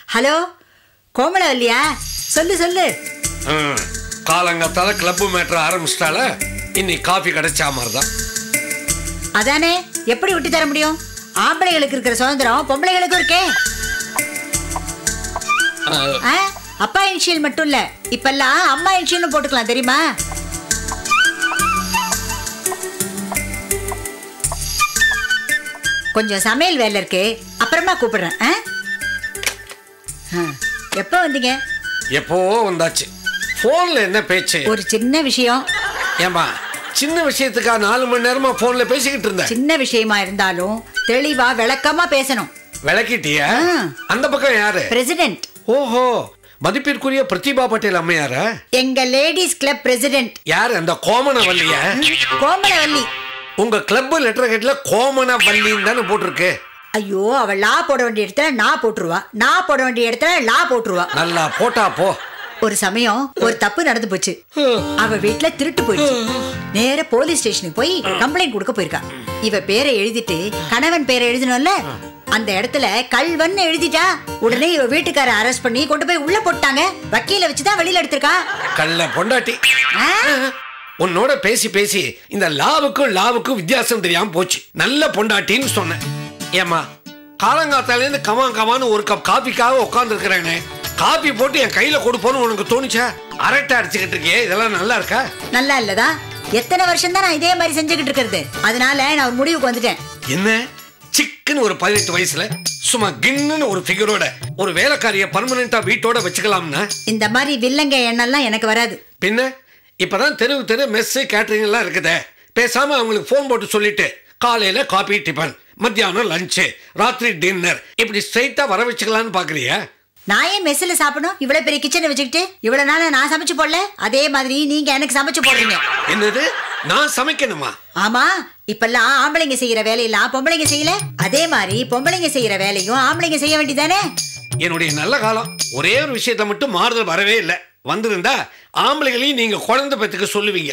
Hello Komala இல்லையா சொல்லு சொல்லு ம், காலங்காத்தால கிளப் மேட்ரு ஆரம்பிச்சிட்டால இன்னைக்கு காஃபி கிடைச்சா மாதிரி தான் அதானே எப்படி விட்டு தர முடியும் ஆம்பளைகளுக்கு இருக்கிற சுதந்திரம் பொம்பளைகளுக்கும் இருக்கே ஆ, அப்பா இனிஷியல் மட்டும் இல்ல இப்பெல்லாம் அம்மா இனிஷியல்னு போட்டுக்கலாம் தெரியுமா கொஞ்சம் சமையல் வேலை இருக்கு அப்புறமா கூப்பிடுறேன் ஆ? ஆ, எப்போ வந்தீங்க எப்போவோ வந்தாச்சு ஃபோனில் என்ன பேச்சு ஒரு சின்ன விஷயம் ஏம்பா சின்ன விஷயத்துக்கா நாலு மணி நேரமா ஃபோன்ல பேசிக்கிட்டு இருந்தேன் சின்ன விஷயமா இருந்தாலும் தெளிவா விளக்கமா பேசணும் விளக்கிட்டியா ஆ. அந்த பக்கம் யாரு பிரசிடென்ட் ஓஹோ மதிப்பிற்குரிய பிரதிபா பட்டேல் அம்மையாரா எங்க லேடிஸ் கிளப் பிரசிடென்ட் யார் அந்த கோமனவல்லிய கோமலவல்லி உங்க கிளப் லெட்டர் ஹெட்ல கோமனவல்லின்னு தானே போட்டிருக்கு ஐயோ அவ லா போட வேண்டிய இடத்துல நான் போட்டுருவா நான் போட வேண்டிய இடத்துல லா போட்டுருவா நல்லா போட்டா போ ஒரு சமயம் ஒரு தப்பு நடந்து போச்சு அவ வீட்ல திருட்டு போயிடுச்சு நேர போலீஸ் ஸ்டேஷனுக்கு போய் கம்ப்ளைண்ட் கொடுக்க போயிருக்கா இவ பேரை எழுதிட்டு கணவன் பேரை எழுதணும்ல அந்த இடத்துல கல்வன் எழுதிட்டா உடனே இவ வீட்டுக்கார அரெஸ்ட் பண்ணி கொண்டு போய் உள்ள போட்டாங்க வக்கீல வச்சுதான் வெளியில எடுத்திருக்கா கள்ள பொண்டாட்டி ஆ? உன்னோட பேசி பேசி இந்த லாவுக்கும் லாவுக்கும் வித்தியாசம் தெரியாம போச்சு நல்ல பொண்டாட்டின்னு சொன்னேன் ஏமா காலங்காத்தால இருந்து கமான் கமான்னு ஒரு கப் காபிக்காக உட்கார்ந்து இருக்கிறேனே காபி போட்டு என் கையில கொடுப்போன்னு உனக்கு தோணுச்சா அரட்டை அடிச்சுக்கிட்டு இருக்கே இதெல்லாம் நல்லா இருக்கா நல்லா இல்லதா எத்தனை வருஷம் தான் நான் இதே மாதிரி செஞ்சுக்கிட்டு இருக்கிறது அதனால நான் ஒரு முடிவுக்கு வந்துட்டேன் என்ன சிக்குன்னு ஒரு பதினெட்டு வயசுல சும்மா கின்னுன்னு ஒரு ஃபிகரோட ஒரு வேலைக்காரிய பர்மனண்டா வீட்டோட வச்சுக்கலாம்னா இந்த மாதிரி வில்லங்க எண்ணெல்லாம் எனக்கு வராது பின்ன இப்பதான் தெருவு தெரு மெஸ் கேட்டரிங் எல்லாம் இருக்குதே பேசாம அவங்களுக்கு ஃபோன் போட்டு சொல்லிட்டு காலையில காபி டிபன் மத்தியானம் லஞ்சு ராத்திரி டின்னர் இப்படி ஸ்ட்ரைட்டா வர வச்சுக்கலாம்னு பாக்குறியா நான் ஏன் மெஸ்ஸில் சாப்பிடணும் இவ்வளவு பெரிய கிச்சனை வச்சுக்கிட்டு இவ்வளவு நாளா நான் சமைச்சு போடல அதே மாதிரி நீங்க எனக்கு சமைச்சு போடுறீங்க என்னது நான் சமைக்கணுமா ஆமா இப்பெல்லாம் ஆம்பளைங்க செய்யற வேலையெல்லாம் பொம்பளைங்க செய்யல அதே மாதிரி பொம்பளைங்க செய்யற வேலையும் ஆம்பளைங்க செய்ய வேண்டியதானே என்னுடைய நல்ல காலம் ஒரே ஒரு விஷயத்த மட்டும் மாறுதல் வரவே இல்லை வந்திருந்தா ஆம்பளைகளையும் நீங்க குழந்தை பெற்றுக்க சொல்லுவீங்க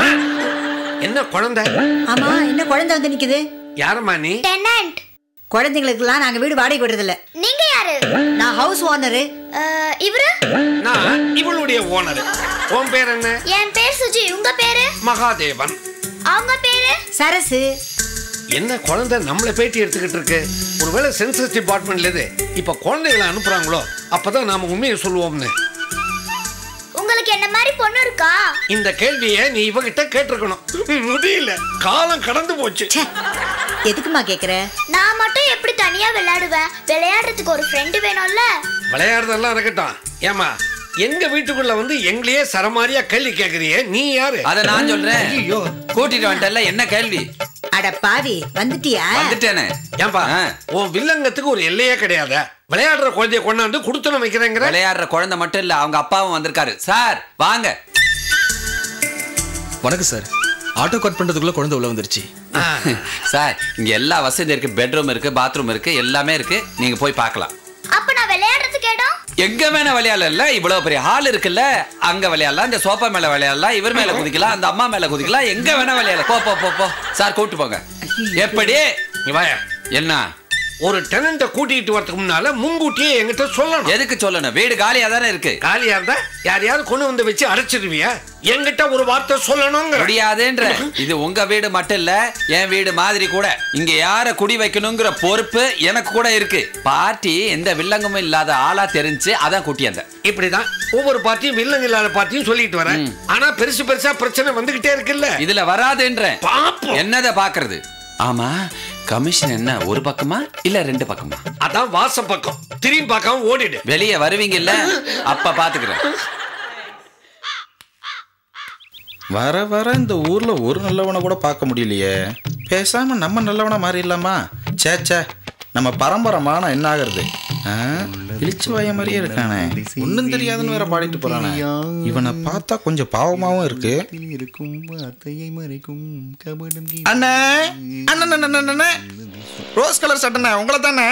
என்ன குழந்தை ஆமா என்ன குழந்தை வந்து நிக்குது யாரம்மா நீ டெனண்ட் குழந்தைங்களுக்குலாம் நாங்க வீடு வாடகை விடுறதில்ல நீங்க யாரு நான் ஹவுஸ் ஓனரு அஹ், இவரு நான் இவளுடைய ஓனர் உன் பேர் என்ன என் பேர் சுஜி உங்க பேரு மகாதேவன் அவங்க பேரு சரசு என்ன குழந்தை நம்மள பேட்டி எடுத்துக்கிட்டு இருக்கு ஒருவேளை சென்சஸ் டிபார்ட்மெண்ட்ல இருந்து இப்ப குழந்தைகளை அனுப்புறாங்களோ அப்பதான் நாம உண்மையை சொல்லுவோம்னு உங்களுக்கு என்ன மாதிரி பொண்ணு இருக்கா இந்த கேள்வியை நீ இவகிட்ட கேட்டிருக்கணும் முடியல காலம் கடந்து போச்சு ச்சே, எதுக்குமா கேக்குற நான் மட்டும் எப்படி தனியா விளையாடுவேன் விளையாடுறதுக்கு ஒரு ஃப்ரெண்டு வேணும்ல விளையாடுறதெல்லாம் இருக்கட்டும் ஏமா எங்க வீட்டுக்குள்ள வந்து எங்களையே சரமாரியா கேள்வி கேக்குறியே நீ யாரு அத நான் சொல்றேன் கூட்டிட்டு வந்துட்டல என்ன கேள்வி அட பாவி வந்துட்டியா வந்துட்டேனே ஏன்பா ஆ. உன் வில்லங்கத்துக்கு ஒரு எல்லையே கிடையாது விளையாடுற குழந்தைய கொண்டாந்து கொடுத்துன வைக்கிறேங்கிற விளையாடுற குழந்தை மட்டும் இல்ல அவங்க அப்பாவும் வந்திருக்காரு சார் வாங்க வணக்கம் சார் ஆட்டோ கட் பண்றதுக்குள்ள குழந்தை உள்ள வந்துருச்சு சார் இங்க எல்லா வசதி இருக்கு பெட்ரூம் இருக்கு பாத்ரூம் இருக்கு எல்லாமே இருக்கு நீங்க போய் பார்க்கலாம் அப்ப நான் விளையாடுறதுக்கு இடம் எங்க வேணா விளையாடல இவ்வளவு பெரிய ஹால் இருக்குல்ல அங்க விளையாடலாம் இந்த சோஃபா மேல விளையாடலாம் இவர் மேல குதிக்கலாம் அந்த அம்மா மேல குதிக்கலாம் எங்க வேணா விளையாடலாம் போ போ போ போ சார் கூட்டு போங்க எப்படி நீ வாயா என்ன ஒரு டெனண்ட கூட்டிட்டு வரதுக்கு முன்னால முன்கூட்டியே என்கிட்ட சொல்லணும் எதுக்கு சொல்லணும் வீடு காலியா தானே இருக்கு காலியா இருந்தா யாரையாவது கொண்டு வந்து வச்சு அடைச்சிருவியா என்கிட்ட ஒரு வார்த்தை சொல்லணுங்கிற முடியாதுன்ற இது உங்க வீடு மட்டும் இல்ல என் வீடு மாதிரி கூட இங்க யார குடி வைக்கணுங்கிற பொறுப்பு எனக்கு கூட இருக்கு பார்ட்டி எந்த வில்லங்கமும் இல்லாத ஆளா தெரிஞ்சு அதான் கூட்டியந்த இப்படிதான் ஒவ்வொரு பார்ட்டியும் வில்லங்க இல்லாத பார்ட்டியும் சொல்லிட்டு வரேன் ஆனா பெருசு பெருசா பிரச்சனை வந்துகிட்டே இருக்குல்ல இதுல வராதுன்ற பாப்போம் என்னத பாக்குறது ஆமா கமிஷன் என்ன ஒரு பக்கமா இல்ல ரெண்டு பக்கமா அதான் வாச பக்கம் திரும்பி பார்க்காம ஓடிடு வெளிய வருவீங்கல்ல அப்ப பாத்துக்கிறேன் வர வர இந்த ஊர்ல ஒரு நல்லவனை கூட பார்க்க முடியலையே பேசாம நம்ம நல்லவனா மாறிடலாமா சே சே நம்ம பரம்பரமான என்ன ஆகுறது ஆ, இழிச்சு வாய மாதிரியே இருக்கானே ஒன்றும் தெரியாதுன்னு வேற பாடிட்டு போறானே இவனை பார்த்தா கொஞ்சம் பாவமாவும் இருக்கு இருக்கும் வார்த்தையை மறைக்கும் கபடம் கீ- அண்ணே அண்ணன் அண்ணன், அண்ணன், அண்ணன். ரோஸ் கலர் சட்டண்ணே உங்களை தானே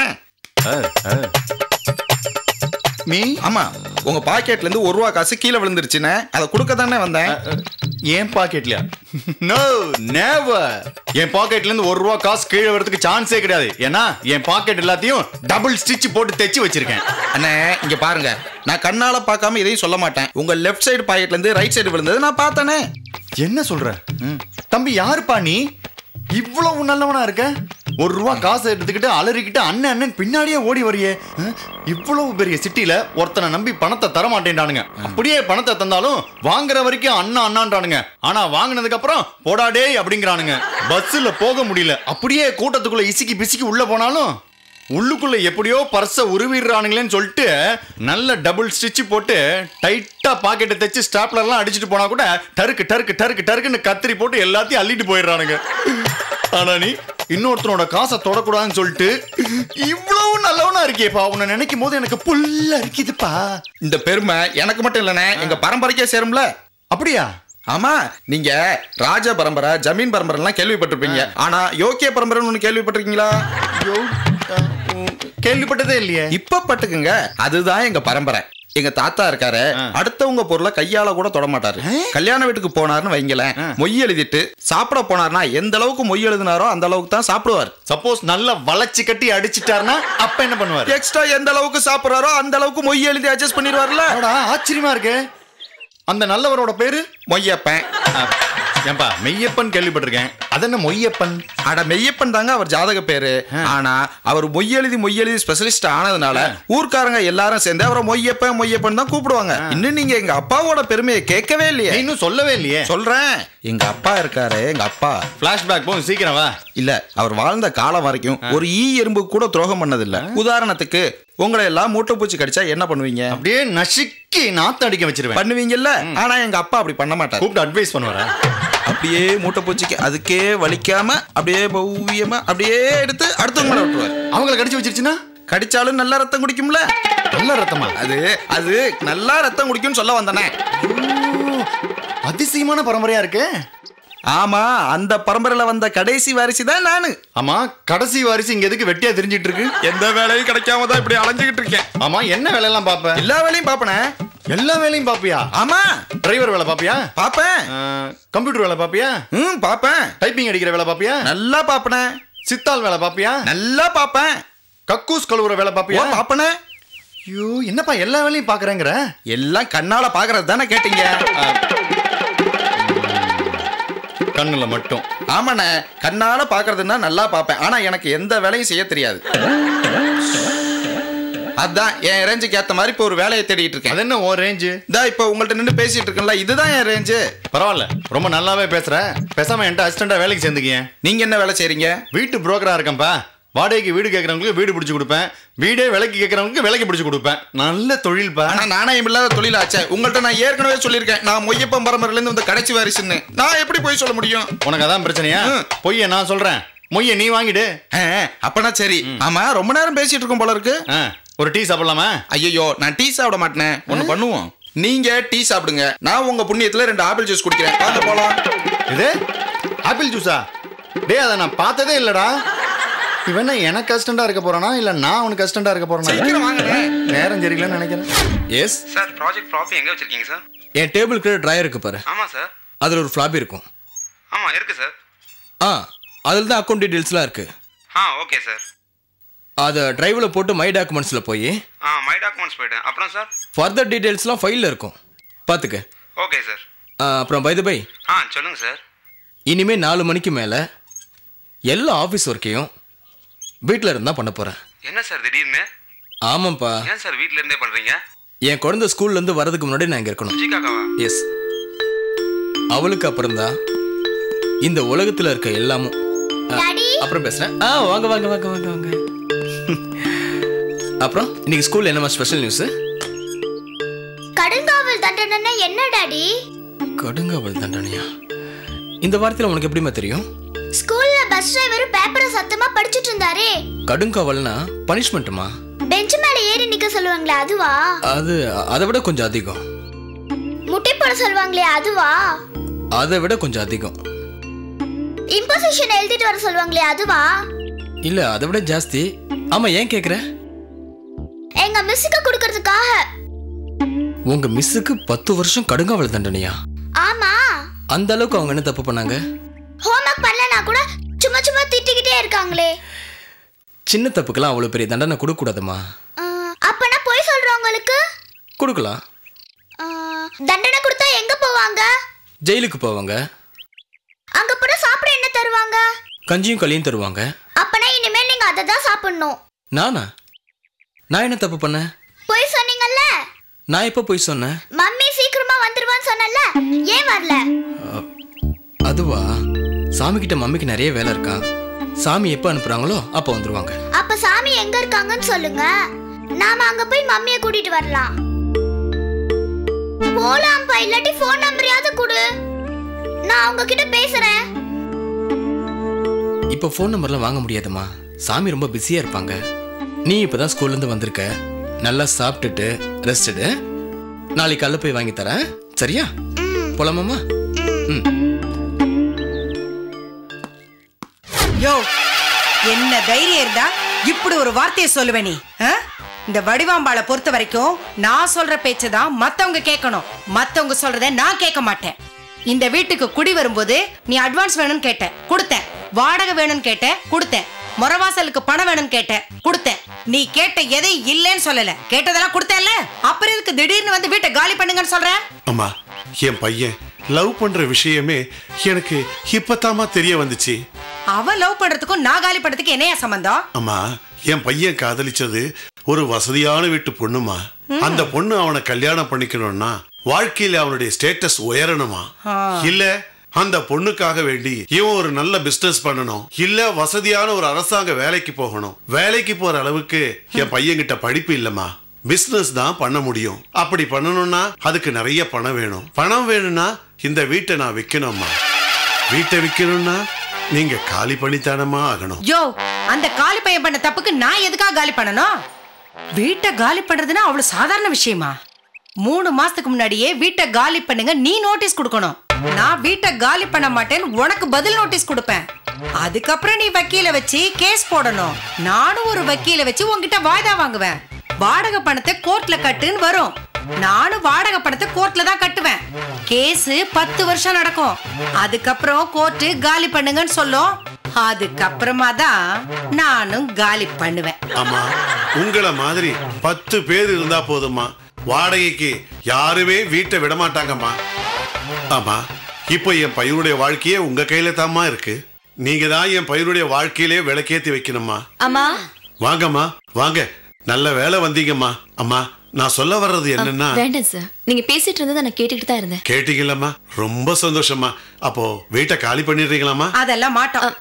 மீ ஆமா உங்க பாக்கெட்ல இருந்து ஒரு ரூபா காசு கீழே விழுந்துருச்சுண்ணே அதை கொடுக்க தானே வந்தேன் என் பாக்கெட்லயா நோ நேவர் என் பாக்கெட்ல இருந்து ஒரு ரூபா காசு கீழே வரதுக்கு சான்ஸே கிடையாது ஏன்னா என் பாக்கெட் எல்லாத்தையும் டபுள் ஸ்டிச் போட்டு தைச்சு வச்சிருக்கேன் அண்ணே இங்க பாருங்க நான் கண்ணால பார்க்காம எதையும் சொல்ல மாட்டேன் உங்க லெஃப்ட் சைடு பாக்கெட்ல இருந்து ரைட் சைடு விழுந்தது நான் பார்த்தேனே என்ன சொல்ற தம்பி யாருப்பா நீ இவ்வளவு நல்லவனா இருக்க ஒரு ரூபா காசை எடுத்துக்கிட்டு அலறிக்கிட்டு அண்ணன் அண்ணன் பின்னாடியே ஓடி வரியே அஹ், இவ்வளவு பெரிய சிட்டில ஒருத்தனை நம்பி பணத்தை தர மாட்டேன்டானுங்க அப்படியே பணத்தை தந்தாலும் வாங்குற வரைக்கும் அண்ணா அண்ணான்றானுங்க ஆனா வாங்கினதுக்கு அப்புறம் போடாடே அப்படிங்கிறானுங்க பஸ்ல போக முடியல அப்படியே கூட்டத்துக்குள்ள இசிக்கி பிசிக்கி உள்ள போனாலும் உள்ளுக்குள்ள எப்படியோ பர்ஸை உருவிடுறானுங்களேன்னு சொல்லிட்டு நல்ல டபுள் ஸ்டிச் போட்டு டைட்டா பாக்கெட்டை தைச்சு ஸ்டாப்லர்லாம் அடிச்சுட்டு போனா கூட டருக்கு டருக்கு டருக்கு டருக்குன்னு கத்திரி போட்டு எல்லாத்தையும் அள்ளிட்டு போயிடுறானுங்க ஆனா நீ இன்னொருத்தனோட காசை தொடக்கூடாதுன்னு சொல்லிட்டு இவ்வளவு நல்லவனா இருக்கியேப்பா உன்னை நினைக்கும் போது எனக்கு புல்ல இருக்குதுப்பா இந்த பெருமை எனக்கு மட்டும் இல்லைண்ணே எங்க பரம்பரைக்கே சேரும்ல அப்படியா ஆமா நீங்க ராஜ பரம்பரை ஜமீன் பரம்பரை எல்லாம் கேள்விப்பட்டிருப்பீங்க ஆனா யோக்கிய பரம்பரைன்னு ஒண்ணு கேள்விப்பட்டிருக்கீங்களா ஐயோ, அஹ், உம், கேள்விப்பட்டதே இல்லையே இப்ப பட்டுக்குங்க அதுதான் எங்க பரம்பரை எங்க தாத்தா இருக்காரு அடுத்தவங்க பொருளை கையால கூட தொட மாட்டாரு கல்யாண வீட்டுக்கு போனாருன்னு வைங்களேன் மொய் எழுதிட்டு சாப்பிட போனாருன்னா எந்த அளவுக்கு மொய் எழுதினாரோ அந்த அளவுக்கு தான் சாப்பிடுவார் சப்போஸ் நல்லா வளைச்சு கட்டி அடிச்சிட்டாருன்னா அப்ப என்ன பண்ணுவாரு எக்ஸ்ட்ரா எந்த அளவுக்கு சாப்பிடுறாரோ அந்த அளவுக்கு மொய் எழுதி அட்ஜஸ்ட் பண்ணிடுவார்ல அடடா, ஆச்சரியமா இருக்கு அந்த நல்லவரோட பேரு மொய்யப்பன் அஹ், ஏன்பா மெய்யப்பன் கேள்விப்பட்டிருக்கேன் அது என்ன மொய்யப்பன் அட மெய்யப்பன் தாங்க அவர் ஜாதக பேரு ஆனா அவர் மொய் எழுதி மொய் எழுதி ஸ்பெஷலிஸ்ட் ஆனதுனால ஊர்க்காரங்க எல்லாரும் சேர்ந்து அவரை மொய்யப்பன் மொய்யப்பன் தான் கூப்பிடுவாங்க இன்னும் நீங்க எங்க அப்பாவோட பெருமையை கேட்கவே இல்லையே நீ இன்னும் சொல்லவே இல்லையே சொல்றேன் எங்க அப்பா இருக்காரு எங்க அப்பா பிளாஷ்பேக் போகும் சீக்கிரம் வா இல்ல அவர் வாழ்ந்த காலம் வரைக்கும் ஒரு ஈ எறும்பு கூட துரோகம் பண்ணதில்ல உதாரணத்துக்கு உங்களை எல்லாம் மூட்டைப்பூச்சி கடிச்சா என்ன பண்ணுவீங்க அப்படியே நசுக்கி நாத்து அடிக்க வச்சிருவேன் பண்ணுவீங்கல்ல ஆனா எங்க அப்பா அப்படி பண்ண மாட்டார் கூப்பிட்டு அட்வைஸ் பண்ணுவாரா அப்படியே மூட்டைப்பூச்சிக்கு அதுக்கே வலிக்காம அப்படியே பௌவியமா அப்படியே எடுத்து அடுத்தவங்க மேல விட்டுருவார் அவங்கள கடிச்சு வச்சிருச்சுன்னா கடிச்சாலும் நல்ல ரத்தம் குடிக்கும்ல நல்ல ரத்தமா அது அது நல்லா ரத்தம் குடிக்கும்னு சொல்ல வந்தனே அதிசயமான பரம்பரையா இருக்கு ஆமா அந்த பரம்பரையில வந்த கடைசி வாரிசு தான் நானு ஆமா கடைசி வாரிசு இங்க எதுக்கு வெட்டியா தெரிஞ்சிட்டு இருக்கு எந்த வேலையும் கிடைக்காம தான் இப்படி அலைஞ்சுகிட்டு இருக்கேன் ஆமா என்ன வேலையெல்லாம் பாப்ப எல்லா வேலையும் பாப்பனே எல்லா வேலையும் பாப்பியா ஆமா டிரைவர் வேலை பாப்பியா பாப்பேன் கம்ப்யூட்டர் வேலை பாப்பியா ம் பாப்பேன் டைப்பிங் அடிக்கிற வேலை பாப்பியா நல்லா பாப்பனே சித்தால் வேலை பாப்பியா நல்லா பாப்பேன் கக்கூஸ் கழுவுற வேலை ஓ பாப்பியா பாப்பனே ஐயோ என்னப்பா எல்லா வேலையும் பாக்குறேங்கிற எல்லாம் கண்ணால பாக்குறது தானே கேட்டீங்க கண்ணுல மட்டும் ஆமாண்ணே கண்ணால பாக்குறதுன்னா நல்லா பாப்பேன் ஆனா எனக்கு எந்த வேலையும் செய்ய தெரியாது அதான் என் ரேஞ்சுக்கு ஏத்த மாதிரி இப்போ ஒரு வேலையை தேடிட்டு இருக்கேன் அது என்ன ஓ ரேஞ்சு இதா இப்போ உங்கள்ட்ட நின்று பேசிட்டு இருக்கேன்ல இதுதான் என் ரேஞ்சு பரவாயில்ல ரொம்ப நல்லாவே பேசுற பேசாம என்கிட்ட அசிஸ்டண்டா வேலைக்கு சேர்ந்துக்கிய நீங்க என்ன வேலை செய்றீங்க வீட்டு புரோக்கரா இருக்கேன்ப்பா வாடகைக்கு வீடு கேட்கறவங்களுக்கு வீடு பிடிச்சு கொடுப்பேன் வீடே விலைக்கு கேட்கறவங்களுக்கு விலைக்கு பிடிச்சு கொடுப்பேன் நல்ல தொழில்ப்பா ஆனா நாணயம் இல்லாத தொழிலாச்சே உங்கள்ட்ட நான் ஏற்கனவே சொல்லியிருக்கேன் நான் மொய்யப்பன் பரம்பரையில இருந்து வந்த கடைசி வாரிசுன்னு நான் எப்படி போய் சொல்ல முடியும் உனக்கு அதான் பிரச்சனையா ம். பொய்ய நான் சொல்றேன் மொய்ய நீ வாங்கிடு ஆ, அப்பனா சரி ஆமா ரொம்ப நேரம் பேசிட்டு இருக்கோம் போல இருக்கு ஆ, ஒரு டீ சாப்பிடலாமா ஐயோ நான் டீ சாப்பிட மாட்டேன் ஒண்ணு பண்ணுவோம் நீங்க டீ சாப்பிடுங்க நான் உங்க புண்ணியத்துல ரெண்டு ஆப்பிள் ஜூஸ் குடிக்கிறேன் வாங்க போலாம் இது ஆப்பிள் ஜூஸா டேய் அதை நான் பார்த்ததே இல்லடா இவன் என்ன எனக்கு அசிஸ்டண்டா இருக்க போறானா இல்ல நான் அவனுக்கு அசிஸ்டண்டா இருக்க போறானா சீக்கிரம் வாங்கண்ணே. நேரம் சரியில்லைன்னு நினைக்கிறேன் எஸ் சார் ப்ராஜெக்ட் ஃப்ளாப்பி எங்கே வச்சிருக்கீங்க சார் என் டேபிளுக்கு ட்ராயர் இருக்கு பாரு ஆமாம் சார் அதில் ஒரு ஃப்ளாப்பி இருக்கும் ஆமாம் இருக்கு சார் ஆ அதில் தான் அக்கௌண்ட் டீட்டெயில்ஸ்லாம் இருக்கு ஆ ஓகே சார் அதை டிரைவில் போட்டு மை டாக்குமெண்ட்ஸில் போய் ஆ மை டாக்குமெண்ட்ஸ் போயிட்டேன் அப்புறம் சார் ஃபர்தர் டீட்டெயில்ஸ்லாம் ஃபைலில் இருக்கும் பார்த்துக்க ஓகே சார் ஆ, அப்புறம் பை பை ஆ சொல்லுங்கள் சார் இனிமேல் நாலு மணிக்கு மேலே எல்லா ஆஃபீஸ் ஒர்க்கையும் வீட்டில் இருந்தால் பண்ண போகிறேன் என்ன சார் திடீர்னு ஆமாம்ப்பா ஏன் சார் வீட்ல இருந்தே பண்ணுறீங்க என் குழந்தை ஸ்கூல்லேருந்து வரதுக்கு முன்னாடி நான் இங்கே இருக்கணும் ஜிகாக்காவா எஸ் அவளுக்கு அப்புறம்தான் இந்த உலகத்தில் இருக்க எல்லாமும் ஆ, டாடி அப்புறம் பேசுகிறேன் ஆ வாங்க வாங்க வாங்க வாங்க வாங்க அப்புறம் இன்னைக்கு ஸ்கூலில் என்னமா ஸ்பெஷல் நியூஸு கடுங்காவல் தண்டனை என்ன டாடி கடுங்காவல் தண்டனையா இந்த வார்த்தையில் உனக்கு எப்படிம்மா தெரியும் ஸ்கூல்ல பஸ் டிரைவர் பேப்பரை சத்தமா படிச்சிட்டு இருந்தாரே கடுங்காவல்னா பனிஷ்மெண்ட்டுமா பெஞ்ச் மேல ஏறி நிக்க சொல்லுவாங்களே அதுவா அது அதை விட கொஞ்சம் அதிகம் முட்டை போட சொல்லுவாங்களே அதுவா அதை விட கொஞ்சம் அதிகம் இம்போசிஷன் எழுதிட்டு வர சொல்லுவாங்களே அதுவா இல்லை அதை விட ஜாஸ்தி ஆமாம் ஏன் கேட்குற எங்க மிஸ்ஸுக்கு கொடுக்கறதுக்காக உங்க மிஸ்ஸுக்கு பத்து வருஷம் கடுங்காவல் தண்டனையா ஆமா அந்த அளவுக்கு அவங்க என்ன தப்பு பண்ணாங்க ஹோம்ஒர்க் பண்ணலனா கூட சும்மா சும்மா திட்டிக்கிட்டே இருக்காங்களே சின்ன தப்புக்கெல்லாம் அவ்வளோ பெரிய தண்டனை கொடுக்கக்கூடாதும்மா ஆ, அப்பனா போய் சொல்றவங்களுக்கு கொடுக்கலாம் ஆ, தண்டனை கொடுத்தா எங்க போவாங்க ஜெயிலுக்கு போவாங்க அங்க போனா சாப்பிட என்ன தருவாங்க கஞ்சியும் களியும் தருவாங்க அப்பனா இனிமேல் நீங்க அதை தான் சாப்பிடணும் நானா நான் என்ன தப்பு பண்ணேன் போய் சொன்னீங்கல்ல நான் எப்போ போய் சொன்னேன் மம்மி சீக்கிரமா வந்துருவான்னு சொன்னல ஏன் வரல அதுவா சாமி கிட்ட மம்மிக்கு நிறைய வேலை இருக்கா சாமி எப்போ அனுப்புறாங்களோ அப்போ வந்துருவாங்க அப்ப சாமி எங்க இருக்காங்கன்னு சொல்லுங்க நாம அங்க போய் மம்மிய கூட்டிட்டு வரலாம் போலாம்ப்பா இல்லாட்டி ஃபோன் நம்பரையாவது கொடு நான் அவங்க கிட்ட பேசுறேன் இப்போ ஃபோன் நம்பர்லாம் வாங்க முடியாதும்மா சாமி ரொம்ப பிஸியாக இருப்பாங்க நீ இப்போ தான் ஸ்கூல்லேருந்து வந்திருக்க நல்லா சாப்பிட்டுட்டு ரெஸ்ட் எடு நாளைக்கு காலைல போய் வாங்கி தரேன் சரியா போலாமாம்மா ம் யோ என்ன தைரியம் இருந்தா இப்படி ஒரு வார்த்தையை சொல்லுவ நீ ஆ? இந்த வடிவாம்பாளை பொறுத்த வரைக்கும் நான் சொல்ற பேச்சை தான் மத்தவங்க கேட்கணும் மத்தவங்க சொல்றதை நான் கேட்க மாட்டேன் இந்த வீட்டுக்கு குடி வரும்போது நீ அட்வான்ஸ் வேணும்னு கேட்ட கொடுத்தேன் வாடகை வேணும்னு கேட்ட கொடுத்தேன் முறவாசலுக்கு பணம் வேணும்னு கேட்ட கொடுத்தேன் நீ கேட்ட எதையும் இல்லைன்னு சொல்லல கேட்டதெல்லாம் கொடுத்தேன்ல அப்புறம் எதுக்கு திடீர்னு வந்து வீட்டை காலி பண்ணுங்கன்னு சொல்ற அம்மா என் பையன் லவ் பண்ற விஷயமே எனக்கு இப்பதாம்மா தெரிய வந்துச்சு அவன் லவ் பண்றதுக்கும் நான் காலி பண்றதுக்கு என்னையா சம்பந்தம் அம்மா என் பையன் காதலிச்சது ஒரு வசதியான வீட்டு பொண்ணுமா அந்த பொண்ணு அவனை கல்யாணம் பண்ணிக்கணும்னா வாழ்க்கையில அவனுடைய ஸ்டேட்டஸ் உயரணுமா இல்ல அந்த பொண்ணுக்காக வேண்டி இவன் ஒரு நல்ல பிசினஸ் பண்ணணும் இல்ல வசதியான ஒரு அரசாங்க வேலைக்கு போகணும் வேலைக்கு போற அளவுக்கு என் பையன்கிட்ட படிப்பு இல்லம்மா பிசினஸ் தான் பண்ண முடியும் அப்படி பண்ணணும்னா அதுக்கு நிறைய பணம் வேணும் பணம் வேணும்னா இந்த வீட்டை நான் விற்கணும்மா வீட்டை விற்கணும்னா நீங்க காலி பண்ணித்தானமா ஆகணும் யோ அந்த காலி பையன் பண்ண தப்புக்கு நான் எதுக்காக காலி பண்ணணும் வீட்டை காலி பண்றதுன்னா அவ்வளவு சாதாரண விஷயமா மூணு மாசத்துக்கு முன்னாடியே வீட்டை காலி பண்ணுங்க நீ நோட்டீஸ் கொடுக்கணும் நான் வீட்டை காலி பண்ண மாட்டேன்னு உனக்கு பதில் நோட்டீஸ் கொடுப்பேன் அதுக்கப்புறம் நீ வக்கீல வச்சு கேஸ் போடணும் நானும் ஒரு வக்கீல வச்சு உன்கிட்ட வாய்தா வாங்குவேன் வாடகை பணத்தை கோர்ட்ல கட்டுன்னு வரும் நானும் வாடகை பணத்தை கோர்ட்ல தான் கட்டுவேன் கேஸ் பத்து வருஷம் நடக்கும் அதுக்கப்புறம் கோர்ட்டு காலி பண்ணுங்கன்னு சொல்லும் அதுக்கப்புறமா தான் நானும் காலி பண்ணுவேன் ஆமா உங்கள மாதிரி பத்து பேர் இருந்தா போதுமா வாடகைக்கு யாருமே வீட்டை விட மாட்டாங்கம்மா ஆமா இப்போ என் பையனுடைய வாழ்க்கையே உங்க கையில தாம்மா இருக்கு நீங்க தான் என் பையனுடைய வாழ்க்கையிலே விளக்கேத்தி வைக்கணும்மா அம்மா வாங்கம்மா வாங்க நல்ல வேலை வந்தீங்கம்மா அம்மா நான் சொல்ல வர்றது என்னன்னா வேண்டாம் சார் நீங்க பேசிட்டு இருந்ததை நான் கேட்டுக்கிட்டு தான் இருந்தேன் கேட்டீங்களம்மா ரொம்ப சந்தோஷம்மா அப்போ வீட்டை காலி பண்ணிடுறீங்களாம்மா அதெல்லாம் மாட்டோம்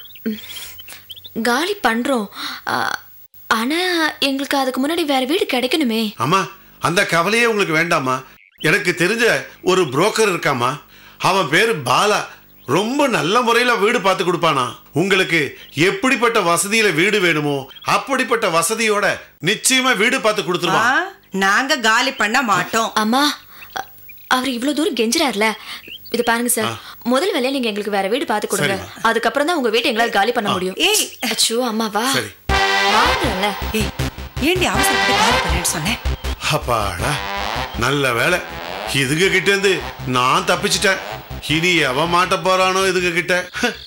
காலி பண்றோம் ஆ, ஆனா எங்களுக்கு அதுக்கு முன்னாடி வேற வீடு கிடைக்கணுமே அம்மா அந்த கவலையே உங்களுக்கு வேண்டாம்மா எனக்கு தெரிஞ்ச ஒரு புரோக்கர் இருக்காமா அவன் பேரு பாலா ரொம்ப நல்ல முறையில வீடு பார்த்து கொடுப்பானா உங்களுக்கு எப்படிப்பட்ட வசதியில வீடு வேணுமோ அப்படிப்பட்ட வசதியோட நிச்சயமா வீடு பார்த்து ஆ, கொடுத்துருவான் நாங்க காலி பண்ண மாட்டோம் அம்மா அ- அவர் இவ்வளவு தூரம் கெஞ்சுறாருல இது பாருங்க சார் முதல் வேலையா நீங்க எங்களுக்கு வேற வீடு பார்த்து கொடுங்க சரிம்மா. அதுக்கப்புறம் தான் உங்க வீட்டை எங்களால காலி பண்ண முடியும் ஏய் அச்சோ அம்மா வா சரி வாங்கல ஏய் ஏண்டி அவசரப்பட்டு காலி பண்ணேன்னு சொன்னேன் அப்பாடா நல்ல வேலை இதுங்க கிட்ட இருந்து நான் தப்பிச்சிட்டேன் இனி எவன் மாட்ட போறானோ இதுங்க கிட்ட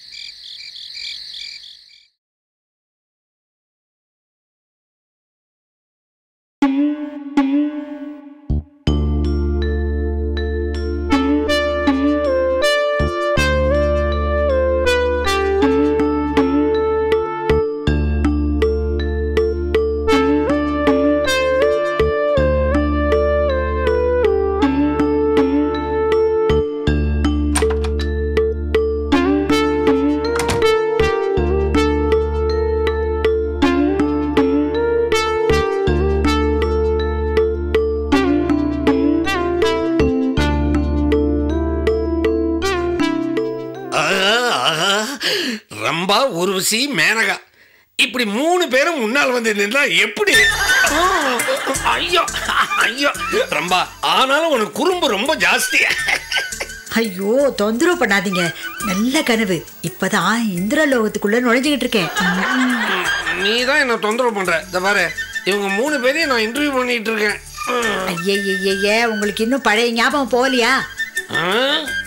ஆஹா, ஆஹா. ரம்பா உருவசி மேனகா இப்படி மூணு பேரும் முன்னால் வந்து நின்றா எப்படி ஆ, ஐயோ ஐயோ ரம்பா ஆனாலும் உனக்கு குறும்பு ரொம்ப ஜாஸ்தி ஐயோ தொந்தரவு பண்ணாதீங்க நல்ல கனவு இப்பதான் இந்திரலோகத்துக்குள்ள நுழைஞ்சுக்கிட்டு இருக்கேன் நீ தான் என்ன தொந்தரவு பண்ற இந்த பாரு இவங்க மூணு பேரையும் நான் இன்டர்வியூ பண்ணிட்டு இருக்கேன் ஐயய்யய்ய உங்களுக்கு இன்னும் பழைய ஞாபகம் போகலையா ஆ,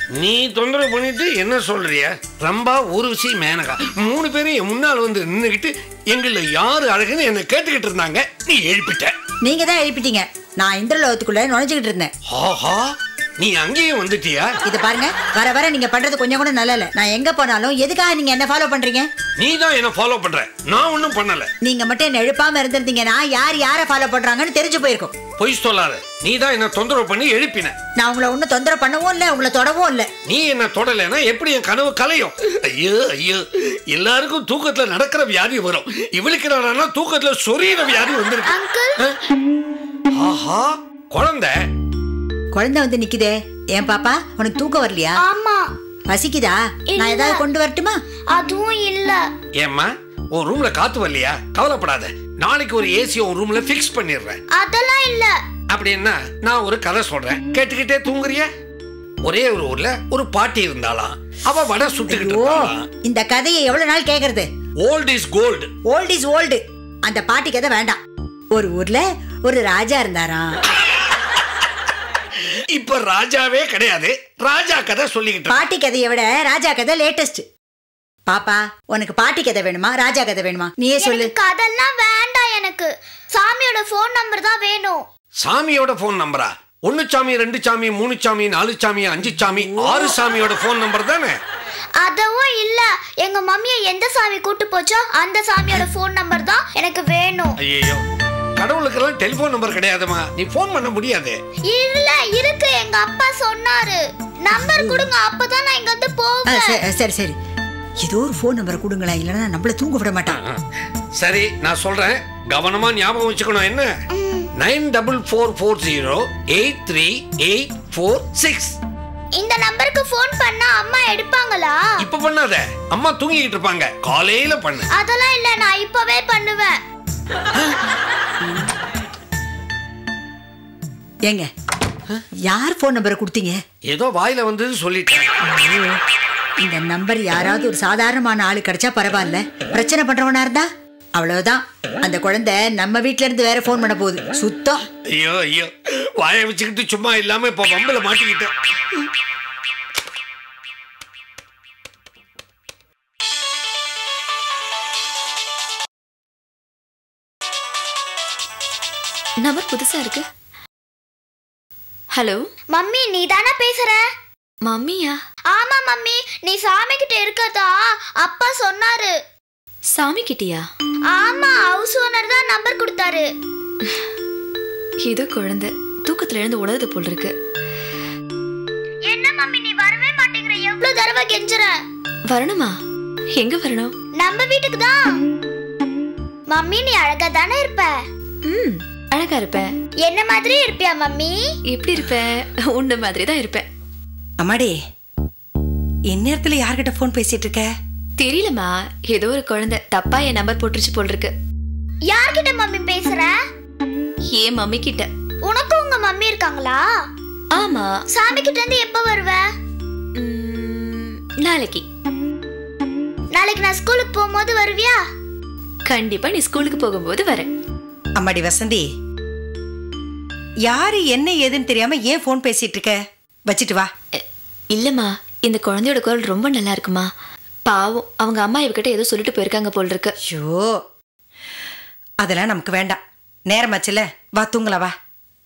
நீ தொந்தரவு பண்ணிட்டு என்ன சொல்றிய ரம்பா ஊர்வசி மேனகா மூணு பேரும் என் முன்னால் வந்து நின்னுக்கிட்டு எங்கள யாரு அழகுன்னு என்ன கேட்டுக்கிட்டு இருந்தாங்க நீ எழுப்பிட்ட நீங்க தான் எழுப்பிட்டீங்க நான் இந்திரலோகத்துக்குள்ள நுழைஞ்சுக்கிட்டு இருந்தேன் ஆஹா நீ அங்கேயும் வந்துட்டியா இது பாருங்க வர வர நீங்க பண்றது கொஞ்சம் கூட நல்லா இல்ல நான் எங்க போனாலும் எதுக்காக நீங்க என்ன ஃபாலோ பண்றீங்க நீ தான் என்ன ஃபாலோ பண்ற நான் ஒன்றும் பண்ணல நீங்க மட்டும் என்ன எழுப்பாம இருந்திருந்தீங்கன்னா யார் யாரை ஃபாலோ பண்றாங்கன்னு தெரிஞ்சு போயிருக்கும் பொய் சொல்லாத நீ தான் என்ன தொந்தரவு பண்ணி எழுப்பின நான் உங்களை ஒன்றும் தொந்தரவு பண்ணவும் இல்லை உங்களை தொடவும் இல்லை நீ என்ன தொடலைன்னா எப்படி என் கனவு கலையும் ஐயோ ஐயோ எல்லாருக்கும் தூக்கத்துல நடக்கிற வியாதி வரும் இவளுக்கு என்னடான்னா தூக்கத்துல சொரியிற வியாதி வந்திருக்கு அங்கிள் ஆஹா குழந்தை குழந்தை வந்து நிக்குதே ஏன் பாப்பா உனக்கு தூக்கம் வரலையா ஆமா பசிக்குதா நான் இல்ல. ஏதாவது கொண்டு வரட்டுமா அதுவும் இல்ல ஏம்மா உன் ரூம்ல காத்து வரலையா கவலைப்படாத நாளைக்கு ஒரு ஏசி உன் ரூம்ல ஃபிக்ஸ் பண்ணிடுறேன் அதெல்லாம் இல்ல அப்படின்னா நான் ஒரு கதை சொல்றேன் கேட்டுக்கிட்டே தூங்குறிய ஒரே ஒரு ஊர்ல ஒரு பாட்டி இருந்தாலாம் அவ வடை சுட்டுக்கிட்டு ஓ இருந்தாலாம் இந்த கதையை எவ்வளவு நாள் கேக்குறது old is gold old is old அந்த பாட்டி கதை வேண்டாம் ஒரு ஊர்ல ஒரு ராஜா இருந்தாராம் இப்ப ராஜாவே கிடையாது ராஜா கதை சொல்லிக்கிட்டு இருக்க. பாட்டி கதையை விட ராஜா கதை லேட்டஸ்ட் பாப்பா உனக்கு பாட்டி கதை வேணுமா ராஜா கதை வேணுமா நீயே சொல்லு எனக்கு அதெல்லாம் வேண்டாம் எனக்கு சாமியோட ஃபோன் நம்பர் தான் வேணும் சாமியோட போன் நம்பரா ஒன்னு சாமி ரெண்டு சாமி மூணு சாமி நாலு சாமி அஞ்சு சாமி ஆறு சாமியோட போன் நம்பர் தானே அதுவும் இல்ல எங்க மம்மியை எந்த சாமி கூட்டு போச்சோ அந்த சாமியோட ஃபோன் நம்பர் தான் எனக்கு வேணும் ஐயோ கடவுளுக்கெல்லாம் டெலிபோன் நம்பர் கிடையாதுமா நீ போன் பண்ண முடியாது இல்ல இருக்கு எங்க அப்பா சொன்னாரு நம்பர் கொடுங்க அப்பதான் நான் இங்க வந்து ஆ, போவேன் சரி, சரி சரி ஏதோ ஒரு ஃபோன் நம்பரை கொடுங்களேன் இல்லைன்னா நம்மள தூங்க விட மாட்டான் சரி நான் சொல்றேன் கவனமா ஞாபகம் வச்சுக்கணும் என்ன nine double four four zero eight three eight four six இந்த நம்பருக்கு ஃபோன் பண்ணா அம்மா எடுப்பாங்களா இப்ப பண்ணாத அம்மா தூங்கிக்கிட்டு இருப்பாங்க காலையில பண்ணு அதெல்லாம் இல்ல நான் இப்பவே பண்ணுவேன் ஏங்க யார் ஃபோன் நம்பரை கொடுத்தீங்க ஏதோ வாயில வந்தது சொல்லிட்டேன் இந்த நம்பர் யாராவது ஒரு சாதாரணமான ஆளு கிடைச்சா பரவாயில்ல பிரச்சனை பண்றவனா இருந்தா அவ்வளவுதான் அந்த குழந்தை நம்ம வீட்ல இருந்து வேற ஃபோன் பண்ண போகுது சுத்தம் ஐயோ ஐயோ வாயை வச்சுக்கிட்டு சும்மா இல்லாம இப்ப வம்பல மாட்டிக்கிட்டேன் நம்பர் புதுசா இருக்கு ஹலோ மம்மி நீ தானே பேசுற மம்மியா ஆமா மம்மி நீ சாமி கிட்ட இருக்கதா அப்பா சொன்னாரு சாமி கிட்டியா ஆமா ஹவுஸ் ஓனர் தான் நம்பர் கொடுத்தாரு ஏதோ குழந்தை தூக்கத்துல எழுந்து உணருது போல் இருக்கு என்ன மம்மி நீ வரவே மாட்டேங்கிற எவ்வளவு தடவை கெஞ்சுற வரணுமா எங்க வரணும் நம்ம வீட்டுக்கு தான் மம்மி நீ அழகா தானே இருப்ப ம் அழகா இருப்பேன் என்ன மாதிரி இருப்பியா மம்மி எப்படி இருப்பேன் உன்ன மாதிரி தான் இருப்பேன் அம்மாடி இந்நேரத்துல யார்கிட்ட ஃபோன் பேசிட்டு இருக்க தெரியலம்மா ஏதோ ஒரு குழந்தை தப்பா என் நம்பர் போட்டுருச்சு போல் இருக்கு யார்கிட்ட மம்மி பேசுற ஏன் மம்மி கிட்ட உனக்கும் உங்க மம்மி இருக்காங்களா ஆமா சாமி கிட்ட இருந்து எப்ப வருவ ம், நாளைக்கு நாளைக்கு நான் ஸ்கூலுக்கு போகும்போது வருவியா கண்டிப்பா நீ ஸ்கூலுக்கு போகும்போது வரேன் அம்மாடி வசந்தி யாரு என்ன ஏதுன்னு தெரியாம ஏன் ஃபோன் பேசிட்டு இருக்க வச்சிட்டு வா அ, இல்லம்மா இந்த குழந்தையோட குரல் ரொம்ப நல்லா இருக்குமா பாவம் அவங்க அம்மா இவகிட்ட ஏதோ சொல்லிட்டு போயிருக்காங்க போல் இருக்கு ஐயோ அதெல்லாம் நமக்கு வேண்டாம் நேரமாச்சுல வா தூங்கலாம் வா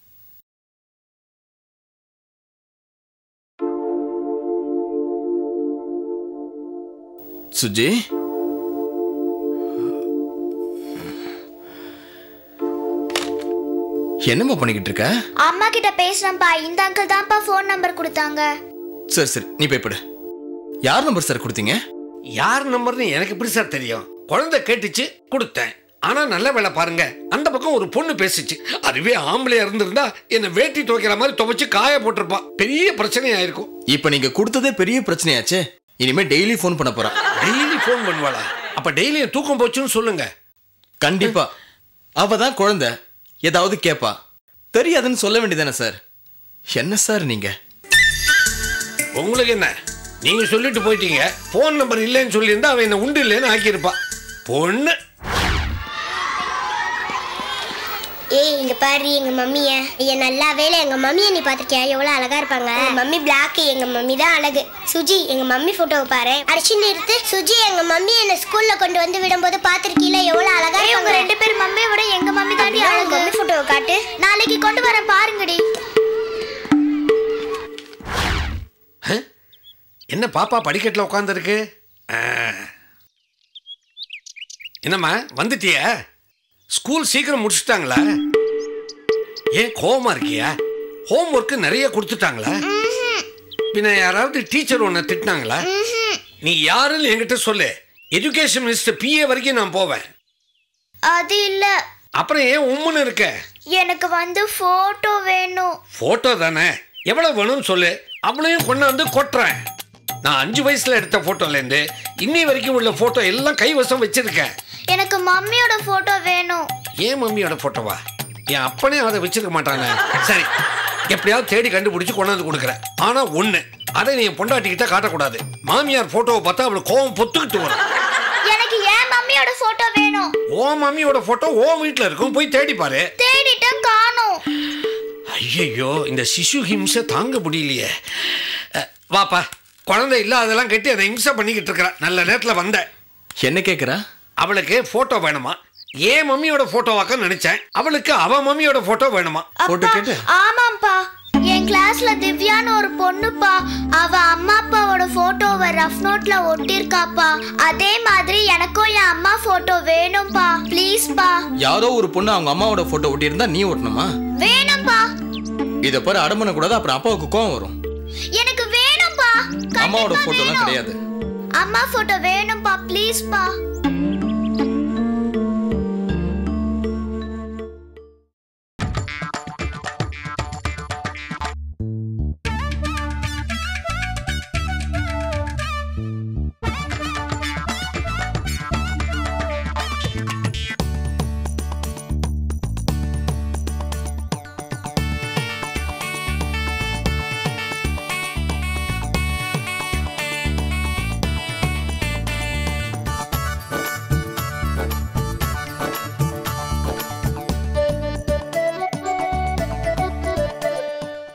சுஜி என்னம்மா பண்ணிக்கிட்டு இருக்க அம்மா கிட்ட பேசுறேன்ப்பா இந்த அங்கிள் தான்ப்பா ஃபோன் நம்பர் கொடுத்தாங்க சரி சரி நீ போய் படு யார் நம்பர் சார் கொடுத்தீங்க யார் நம்பர்னு எனக்கு எப்படி சார் தெரியும் குழந்தை கேட்டுச்சு கொடுத்தேன் ஆனா நல்ல வேலை பாருங்க அந்த பக்கம் ஒரு பொண்ணு பேசுச்சு அதுவே ஆம்பளையா இருந்திருந்தா என்ன வேட்டி துவைக்கிற மாதிரி துவைச்சு காய போட்டிருப்பா பெரிய பிரச்சனை ஆயிருக்கும் இப்போ நீங்க கொடுத்ததே பெரிய பிரச்சனையாச்சே இனிமே டெய்லி ஃபோன் பண்ண போறான் டெய்லி ஃபோன் பண்ணுவாளா அப்ப டெய்லியும் தூக்கம் போச்சுன்னு சொல்லுங்க கண்டிப்பா அவ தான் குழந்தை ஏதாவது கேப்பா தெரியாதுன்னு சொல்ல வேண்டியதானே சார் என்ன சார் நீங்க உங்களுக்கு என்ன நீங்க சொல்லிட்டு போயிட்டீங்க ஃபோன் நம்பர் இல்லைன்னு சொல்லியிருந்தா அவன் என்ன உண்டு இல்லைன்னு ஆக்கியிருப்பா பொண்ணு ஏய் இங்க பாரு எங்க மம்மிய ஐயா நல்லா வேலை எங்க மம்மிய நீ பாத்திருக்கியா எவ்வளவு அழகா இருப்பாங்க எங்க மம்மி பிளாக் எங்க மம்மி தான் அழகு சுஜி எங்க மம்மி போட்டோவை பாரு அடிச்சு நிறுத்து சுஜி எங்க மம்மி என்ன ஸ்கூல்ல கொண்டு வந்து விடும்போது பாத்திருக்கீல எவ்வளவு அழகா ஏய், உங்க இருப்பாங்க ரெண்டு பேரும் மம்மியை விட எங்க மம்மி தாண்டி அப்படியா? அழகு மம்மி போட்டோவை காட்டு நாளைக்கு கொண்டு வரேன் பாருங்கடி என்ன பாப்பா படிக்கட்டில் உட்காந்துருக்கு என்னம்மா வந்துட்டிய ஸ்கூல் சீக்கிரம் முடிச்சுட்டாங்களா ஏன் கோவமா இருக்கியா ஹோம் ஒர்க்கு நிறைய கொடுத்துட்டாங்களா பின்ன யாராவது டீச்சர் உன்னை திட்டினாங்களா நீ யாருன்னு என்கிட்ட சொல்லு எஜுகேஷன் மினிஸ்டர் பிஏ வரைக்கும் நான் போவேன் அது இல்ல அப்புறம் ஏன் உம்முன்னு இருக்க எனக்கு வந்து போட்டோ வேணும் போட்டோ தானே எவ்வளவு வேணும்னு சொல்லு அவளையும் கொண்டு வந்து கொட்டுறேன் நான் அஞ்சு வயசுல எடுத்த போட்டோல இருந்து இன்னி வரைக்கும் உள்ள போட்டோ எல்லாம் கைவசம் வச்சிருக்கேன் எனக்கு மம்மியோட போட்டோ வேணும் ஏன் மம்மியோட போட்டோவா என் அப்பனே அதை வச்சிருக்க மாட்டானே சரி எப்படியாவது தேடி கண்டுபிடிச்சு கொண்டு வந்து கொடுக்குறேன் ஆனா ஒண்ணு அதை நீ என் பொண்டாட்டிக்கிட்ட காட்டக்கூடாது மாமியார் போட்டோவை பார்த்தா அவளுக்கு கோவம் பொத்துக்கிட்டு வரும் எனக்கு ஏன் மம்மியோட போட்டோ வேணும் ஓ மம்மியோட போட்டோ ஓ வீட்டுல இருக்கும் போய் தேடி பாரு தேடிட்டும் காணோம் ஐயையோ இந்த சிசு ஹிம்சை தாங்க முடியலையே அஹ், வாப்பா குழந்தை இல்லாதெல்லாம் கட்டி அதை ஹிம்சை பண்ணிக்கிட்டு இருக்கிறா நல்ல நேரத்தில் வந்தேன் என்ன கேட்குறா அவளுக்கு போட்டோ வேணுமா ஏன் மம்மியோட போட்டோவாக்க நினைச்சேன் அவளுக்கு அவ மம்மியோட போட்டோ வேணுமா போட்டோ கேட்டு ஆமாப்பா என் கிளாஸ்ல திவ்யான்னு ஒரு பொண்ணுப்பா அவ அம்மா அப்பாவோட போட்டோவை ரஃப் நோட்ல ஒட்டிருக்காப்பா அதே மாதிரி எனக்கும் என் அம்மா போட்டோ வேணும்பா ப்ளீஸ்ப்பா யாரோ ஒரு பொண்ணு அவங்க அம்மாவோட போட்டோ ஒட்டியிருந்தா நீ ஒட்டணுமா வேணும்பா இதை பாரு அடமண கூடாது அப்புறம் அப்பாவுக்கு கோவம் வரும் எனக்கு வேணும்பா அம்மாவோட கண்டிப்பா போட்டோலாம் வேணும். கிடையாது அம்மா போட்டோ வேணும்பா ப்ளீஸ்ப்பா